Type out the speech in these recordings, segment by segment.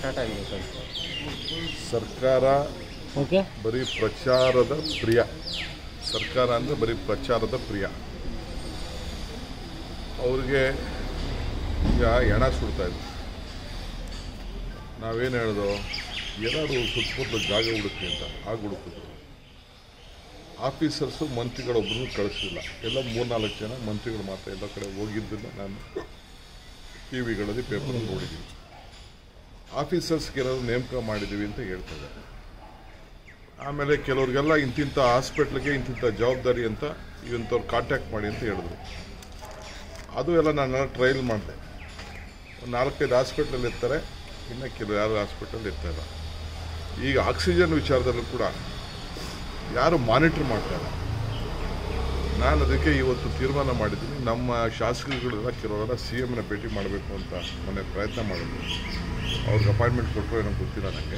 Start ಆಗಿದೆ sir ಸರ್ಕಾರ okay ಬರೀ ಪ್ರಚಾರದ ಪ್ರಿಯ ಸರ್ಕಾರ ಅಂದರೆ ಬರೀ ಪ್ರಚಾರದ ಪ್ರಿಯ ಅವ್ರಿಗೆ ಈಗ ಹೆಣ ಸುಡ್ತಾ ಇದ್ರು ನಾವೇನು ಹೇಳ್ದೋ ಏನಾದ್ರು ಸುತ್ತಮುತ್ತಲ ಜಾಗ ಹುಡುಕಿ ಅಂತ ಆಗ ಹುಡುಕಿದ್ರು ಆಫೀಸರ್ಸು ಮಂತ್ರಿಗಳೊಬ್ಬರನ್ನು ಕಳಿಸಿಲ್ಲ ಎಲ್ಲ ಮೂರ್ನಾಲ್ಕು ಜನ ಮಂತ್ರಿಗಳು ಮಾತ್ರ ಎಲ್ಲ ಕಡೆ ಹೋಗಿದ್ದನ್ನು ನಾನು ಟಿ ವಿಗಳಲ್ಲಿ ಪೇಪರಲ್ಲಿ ನೋಡಿದ್ದೀನಿ ಆಫೀಸರ್ಸ್ಗೆ ಏನಾದ್ರು ನೇಮಕ ಮಾಡಿದ್ದೀವಿ ಅಂತ ಹೇಳ್ತಾರೆ ಆಮೇಲೆ ಕೆಲವ್ರಿಗೆಲ್ಲ ಇಂತಿಂಥ ಹಾಸ್ಪಿಟ್ಲಿಗೆ ಇಂತಿಂಥ ಜವಾಬ್ದಾರಿ ಅಂತ ಇವಂಥವ್ರು ಕಾಂಟ್ಯಾಕ್ಟ್ ಮಾಡಿ ಅಂತ ಹೇಳಿದ್ರು ಅದು ಎಲ್ಲ ನಾನು ಟ್ರಯಲ್ ಮಾಡಿದೆ ಒಂದು ನಾಲ್ಕೈದು ಹಾಸ್ಪಿಟ್ಲಲ್ಲಿ ಇರ್ತಾರೆ ಇನ್ನು ಕೆಲವು ಯಾರು ಹಾಸ್ಪಿಟಲ್ ಇರ್ತಾಯಿಲ್ಲ ಈಗ ಆಕ್ಸಿಜನ್ ವಿಚಾರದಲ್ಲೂ ಕೂಡ ಯಾರು ಮಾನಿಟ್ರ್ ಮಾಡ್ತಾರೆ ನಾನು ಅದಕ್ಕೆ ಇವತ್ತು ತೀರ್ಮಾನ ಮಾಡಿದ್ದೀನಿ ನಮ್ಮ ಶಾಸಕರುಗಳೆಲ್ಲ ಕೆಲವರೆಲ್ಲ ಸಿ ಎಮ್ನ ಭೇಟಿ ಮಾಡಬೇಕು ಅಂತ ಮೊನ್ನೆ ಪ್ರಯತ್ನ ಮಾಡಿದ್ರು ಅವ್ರಿಗೆ ಅಪಾಯಿಂಟ್ಮೆಂಟ್ ಕೊಟ್ಟರು ಏನೋ ಗೊತ್ತಿಲ್ಲ ನನಗೆ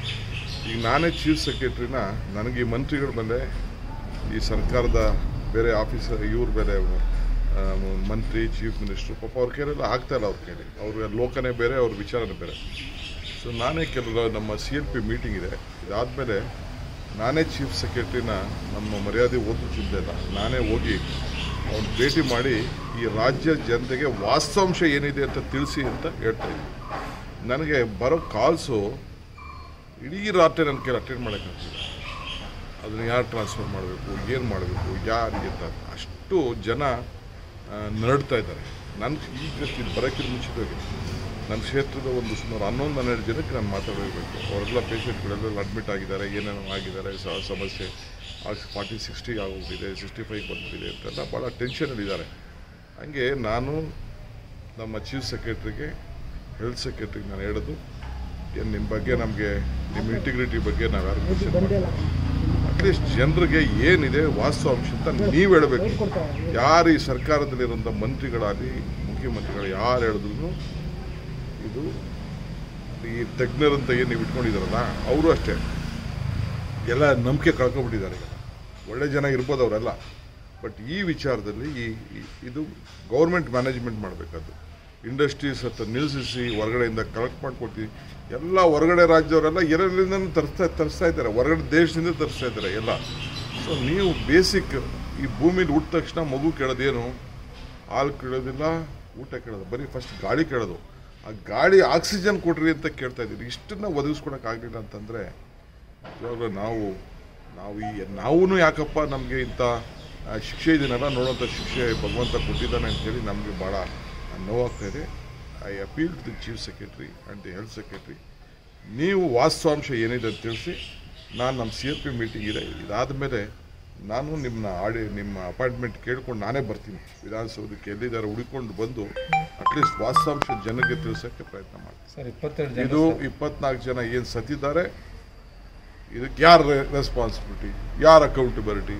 ಈಗ ನಾನೇ ಚೀಫ್ ಸೆಕ್ರೆಟ್ರಿನ ನನಗೆ ಈ ಮಂತ್ರಿಗಳ ಮೇಲೆ ಈ ಸರ್ಕಾರದ ಬೇರೆ ಆಫೀಸರ್ ಇವ್ರು ಬೇರೆ ಆ, ಮಂತ್ರಿ ಚೀಫ್ ಮಿನಿಸ್ಟ್ರು ಪಾಪ ಅವ್ರ ಕೈಲೆಲ್ಲ ಆಗ್ತಾ ಇಲ್ಲ ಅವ್ರ ಕೈಲಿ ಅವ್ರ ಲೋಕನೇ ಬೇರೆ ಅವ್ರ ವಿಚಾರನೇ ಬೇರೆ ಸೊ ನಾನೇ ಕೆಲವು ನಮ್ಮ ಸಿ ಎಲ್ ಪಿ ಮೀಟಿಂಗ್ ಇದೆ ಇದಾದಮೇಲೆ ನಾನೇ ಚೀಫ್ ಸೆಕ್ರೆಟ್ರಿನ ನಮ್ಮ ಮರ್ಯಾದೆ ಓದು ಚಿಂತೆ ಇಲ್ಲ ನಾನೇ ಹೋಗಿ ಅವ್ನು ಭೇಟಿ ಮಾಡಿ ಈ ರಾಜ್ಯ ಜನತೆಗೆ ವಾಸ್ತವಾಂಶ ಏನಿದೆ ಅಂತ ತಿಳಿಸಿ ಅಂತ ಹೇಳ್ತಾ ಇದ್ದೀನಿ ನನಗೆ ಬರೋ ಕಾಲ್ಸು ಇಡೀ ರಾತ್ರಿ ನನ್ನ ಕೈಲಿ ಅಟೆಂಡ್ ಮಾಡೋಕ್ಕಾಗ್ತಿಲ್ಲ ಅದನ್ನು ಯಾರು ಟ್ರಾನ್ಸ್ಫರ್ ಮಾಡಬೇಕು ಏನು ಮಾಡಬೇಕು ಯಾರಿಗೆ ಅಂತ ಅಷ್ಟು ಜನ ಆ, ನರಡ್ತಾ ಇದ್ದಾರೆ ನನ್ನ ಈಗ ಇದು ಬರೋಕ್ಕಿಂತ ಮುಂಚಿತವಾಗಿ ನನ್ನ ಕ್ಷೇತ್ರದ ಒಂದು ಸುಮಾರು ಹನ್ನೊಂದು ಹನ್ನೆರಡು ಜನಕ್ಕೆ ನಾನು ಮಾತಾಡಬೇಕು ಅವರೆಲ್ಲ ಪೇಷಂಟ್ಗಳೆಲ್ಲ ಅಡ್ಮಿಟ್ ಆಗಿದ್ದಾರೆ ಏನೇನೋ ಆಗಿದ್ದಾರೆ ಸ- ಸಮಸ್ಯೆ ಫಾರ್ಟಿ ಸಿಕ್ಸ್ಟಿ ಆಗೋಗ್ಬಿಟ್ಟಿದೆ ಸಿಕ್ಸ್ಟಿ ಫೈವ್ ಬಂದ್ಬಿಟ್ಟಿದೆ ಅಂತೆಲ್ಲ ಭಾಳ ಟೆನ್ಷನಲ್ಲಿದ್ದಾರೆ ಹಂಗೆ ನಾನು ನಮ್ಮ ಚೀಫ್ ಸೆಕ್ರೆಟ್ರಿಗೆ ಹೆಲ್ತ್ ಸೆಕ್ರೆಟ್ರಿಗೆ ನಾನು ಹೇಳೋದು ಏನು ನಿಮ್ಮ ಬಗ್ಗೆ ನಮಗೆ ನಿಮ್ಮ ಇಂಟಿಗ್ರಿಟಿ ಬಗ್ಗೆ ನಾವು ಯಾರು ಕ್ವಶನ್ ಮಾಡಿಲ್ಲ ಅಟ್ಲೀಸ್ಟ್ ಜನರಿಗೆ ಏನಿದೆ ವಾಸ್ತವಾಂಶ ಅಂತ ನೀವು ಹೇಳಬೇಕು ಯಾರು ಈ ಸರ್ಕಾರದಲ್ಲಿರುವಂಥ ಮಂತ್ರಿಗಳಾಗಲಿ ಮುಖ್ಯಮಂತ್ರಿಗಳು ಯಾರು ಹೇಳಿದ್ರು ಇದು ಈ ತಜ್ಞರಂತ ಏನು ನೀವು ಇಟ್ಕೊಂಡಿದ್ದಾರಲ್ಲ ಅವರು ಅಷ್ಟೇ ಎಲ್ಲ ನಂಬಿಕೆ ಕಳ್ಕೊಬಿಟ್ಟಿದ್ದಾರೆ ಈಗ ಒಳ್ಳೆ ಜನ ಇರ್ಬೋದು ಅವರೆಲ್ಲ ಬಟ್ ಈ ವಿಚಾರದಲ್ಲಿ ಈ ಈ- ಇದು ಗೌರ್ಮೆಂಟ್ ಮ್ಯಾನೇಜ್ಮೆಂಟ್ ಮಾಡಬೇಕಾದ್ದು ಇಂಡಸ್ಟ್ರೀಸ್ ಹತ್ರ ನಿಲ್ಲಿಸಿ ಹೊರಗಡೆಯಿಂದ ಕಲೆಕ್ಟ್ ಮಾಡ್ಕೊಡ್ತೀವಿ ಎಲ್ಲ ಹೊರಗಡೆ ರಾಜ್ಯವರೆಲ್ಲ ಎರಡರಿಂದ ತರಿಸ್ತಾ ತರಿಸ್ತಾ ಇದ್ದಾರೆ ಹೊರಗಡೆ ದೇಶದಿಂದ ತರಿಸ್ತಾ ಇದ್ದಾರೆ ಎಲ್ಲ ಸೊ ನೀವು ಬೇಸಿಕ್ ಈ ಭೂಮಿಲಿ ಹುಟ್ಟ ತಕ್ಷಣ ಮಗು ಕೇಳೋದೇನು ಹಾಲು ಕೇಳೋದಿಲ್ಲ ಊಟ ಕೇಳೋದು ಬರೀ ಫಸ್ಟ್ ಗಾಳಿ ಕೇಳೋದು ಆ ಗಾಳಿ ಆಕ್ಸಿಜನ್ ಕೊಡ್ರಿ ಅಂತ ಕೇಳ್ತಾ ಇದ್ದೀರಿ ಇಷ್ಟನ್ನ ಒದಗಿಸ್ಕೊಡೋಕ್ಕಾಗಲಿಲ್ಲ ಅಂತಂದರೆ ಇವಾಗ ನಾವು ನಾವು ಈ ನಾವು ಯಾಕಪ್ಪ ನಮಗೆ ಇಂಥ ಆ, ಶಿಕ್ಷೆ ಇದನ್ನೆಲ್ಲ ನೋಡುವಂಥ ಶಿಕ್ಷೆ ಭಗವಂತ ಕೊಟ್ಟಿದ್ದಾನೆ ಅಂತೇಳಿ ನಮಗೆ ಭಾಳ ನೋವಾಗ್ತಾ ಇದೆ I appeal to the chief secretary and the health secretary ನೀವು ವಾಸ್ತವಾಂಶ ಏನಿದೆ ಅಂತ ತಿಳಿಸಿ ನಾನು ನಮ್ಮ ಸಿ ಎಲ್ ಪಿ ಮೀಟಿಂಗ್ ಇದೆ ಇದಾದ ಮೇಲೆ ನಾನು ನಿಮ್ಮನ್ನ ಆಡಿ ನಿಮ್ಮ ಅಪಾಯಿಂಟ್ಮೆಂಟ್ ಕೇಳ್ಕೊಂಡು ನಾನೇ ಬರ್ತೀನಿ ವಿಧಾನಸೌಧಕ್ಕೆ ಎಲ್ಲಿದ್ದಾರೆ ಹುಡುಕೊಂಡು ಬಂದು ಅಟ್ಲೀಸ್ಟ್ ವಾಸ್ತವಾಂಶ ಜನಕ್ಕೆ ತಿಳಿಸೋಕ್ಕೆ ಪ್ರಯತ್ನ ಮಾಡ್ತೀನಿ ಸರ್ ಇಪ್ಪತ್ತೆರಡು ಜನ ಇದು ಇಪ್ಪತ್ನಾಲ್ಕು ಜನ ಏನು ಸತ್ತಿದ್ದಾರೆ ಇದಕ್ಕೆ ಯಾರು ರೆಸ್ಪಾನ್ಸಿಬಿಲಿಟಿ ಯಾರು ಅಕೌಂಟಬಿಲಿಟಿ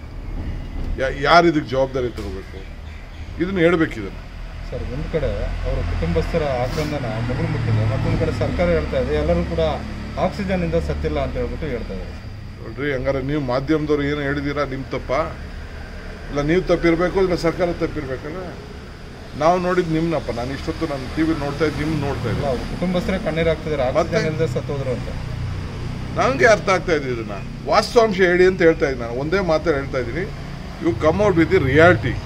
ಯಾರು ಇದಕ್ಕೆ ಜವಾಬ್ದಾರಿ ತಗೋಬೇಕು ಇದನ್ನು ಹೇಳ್ಬೇಕು ಇದನ್ನು ಸರ್ ಒಂದು ಕಡೆ ಅವರ ಕುಟುಂಬಸ್ಥರ ಆಕ್ರಂದನ ಮಗಳು ಮುಟ್ಟಿದೆ ಮತ್ತೊಂದು ಕಡೆ ಸರ್ಕಾರ ಹೇಳ್ತಾ ಇದೆ ಎಲ್ಲರೂ ಕೂಡ ಆಕ್ಸಿಜನ್ ಇಂದ ಸತ್ತಿಲ್ಲ ಅಂತ ಹೇಳ್ಬಿಟ್ಟು ಹೇಳ್ತಾ ಇದ್ದಾರೆ ನೋಡ್ರಿ ಹಂಗಾರೆ ನೀವು ಮಾಧ್ಯಮದವ್ರು ಏನು ಹೇಳಿದ್ದೀರಾ ನಿಮ್ಮ ತಪ್ಪ ಇಲ್ಲ ನೀವು ತಪ್ಪಿರಬೇಕು ಇಲ್ಲ ಸರ್ಕಾರ ತಪ್ಪಿರ್ಬೇಕಲ್ಲ ನಾವು ನೋಡಿದ್ದು ನಿಮ್ಮನಪ್ಪ ನಾನು ಇಷ್ಟೊತ್ತು ನಾನು ಟಿ ವಿ ನೋಡ್ತಾ ಇದ್ದು ನಿಮ್ಮ ನೋಡ್ತಾ ಇಲ್ಲ ಇದ್ದೆ ಅವ್ರ ಕುಟುಂಬಸ್ಥರೇ ಕಣ್ಣೀರು ಹಾಕ್ತಿದ್ದಾರೆ ಮತ್ತೆ? ಆಕ್ಸಿಜನ್ ಇಲ್ಲದೆ ಸತ್ತೋದ್ರು ಅಂತ ನನಗೆ ಅರ್ಥ ಆಗ್ತಾ ಇದೆ ಇದನ್ನ ವಾಸ್ತವಾಂಶ ಹೇಳಿ ಅಂತ ಹೇಳ್ತಾ ಇದ್ದೀನಿ ನಾನು ಒಂದೇ ಮಾತು ಹೇಳ್ತಾ ಇದ್ದೀನಿ you come out with the reality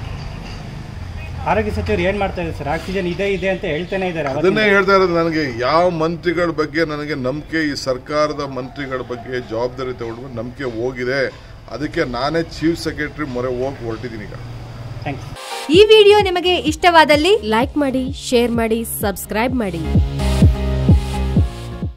ಆರೋಗ್ಯ ಸಚಿವರು ಏನು ಮಾಡ್ತಾ ಇದ್ದಾರೆ ಸರ್ ಆಕ್ಸಿಜನ್ ಇದೆ ಇದೆ ಅಂತ ಹೇಳ್ತಾನೆ ಇದ್ದಾರೆ ಅದನ್ನೇ ಹೇಳ್ತಾ ಇರೋದು ನನಗೆ ಯಾವ ಮಂತ್ರಿಗಳ ಬಗ್ಗೆ ನನಗೆ ನಂಬಿಕೆ ಈ ಸರ್ಕಾರದ ಮಂತ್ರಿಗಳ ಬಗ್ಗೆ ಜವಾಬ್ದಾರಿ ತಗೊಂಡು ನಂಬಿಕೆ ಹೋಗಿದೆ ಅದಕ್ಕೆ ನಾನೇ ಚೀಫ್ ಸೆಕ್ರೆಟರಿ ಮೊರೆ ಹೋಗಿ ಹೊರಟಿದ್ದೀನಿ ಈಗ ಥ್ಯಾಂಕ್ಸ್ ಈ ವಿಡಿಯೋ ನಿಮಗೆ ಇಷ್ಟವಾದಲ್ಲಿ ಲೈಕ್ ಮಾಡಿ ಶೇರ್ ಮಾಡಿ ಸಬ್ಸ್ಕ್ರೈಬ್ ಮಾಡಿ